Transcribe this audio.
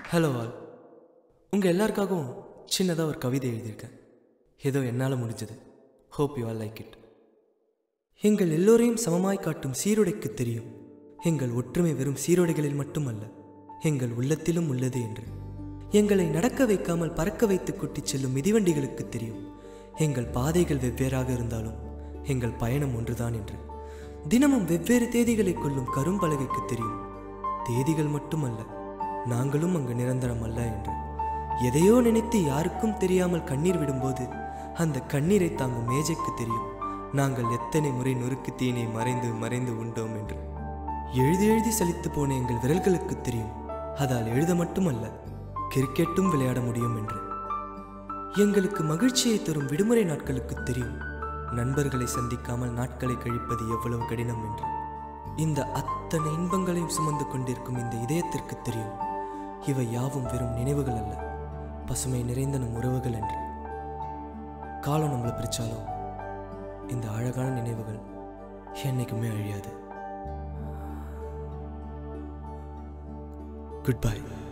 hello all உங்கள் எல்லாருக்காகவும் சின்னதாக ஒரு கவிதை எழுதியிருக்கேன் ஏதோ என்னால் முடிஞ்சது hope you all like it எங்கள் எல்லோரையும் சமமாய் காட்டும் சீருடைக்கு தெரியும் எங்கள் ஒற்றுமை வெறும் சீருடைகளில் மட்டுமல்ல எங்கள் உள்ளத்திலும் உள்ளது என்று எங்களை நடக்க வைக்காமல் பறக்க வைத்து கூட்டிச் செல்லும் மிதிவண்டிகளுக்கு தெரியும் எங்கள் பாதைகள் வெவ்வேறாக இருந்தாலும் எங்கள் பயணம் ஒன்றுதான் என்று தினமும் வெவ்வேறு தேதிகளை கொள்ளும் கரும்பலகைக்கு தெரியும் தேதிகள் மட்டுமல்ல நாங்களும் அங்கு நிரந்தரம் அல்ல என்று எதையோ நினைத்து யாருக்கும் தெரியாமல் கண்ணீர் விடும்போது அந்த கண்ணீரை தாங்கும் மேஜைக்கு தெரியும் நாங்கள் எத்தனை முறை நொறுக்கு தீனை மறைந்து மறைந்து உண்டோம் என்று எழுதி எழுதி சலித்து போன எங்கள் விரல்களுக்கு தெரியும் அதால் எழுத மட்டுமல்ல கிரிக்கெட்டும் விளையாட முடியும் என்று எங்களுக்கு மகிழ்ச்சியை தரும் விடுமுறை நாட்களுக்கு தெரியும் நண்பர்களை சந்திக்காமல் நாட்களை கழிப்பது எவ்வளவு கடினம் என்று இந்த அத்தனை இன்பங்களையும் சுமந்து கொண்டிருக்கும் இந்த இதயத்திற்கு தெரியும் இவை யாவும் வெறும் நினைவுகள் அல்ல பசுமை நிறைந்த நம் உறவுகள் என்று காலம் நம்மளை பிரிச்சாலும் இந்த அழகான நினைவுகள் என்னைக்குமே அழியாது குட் பை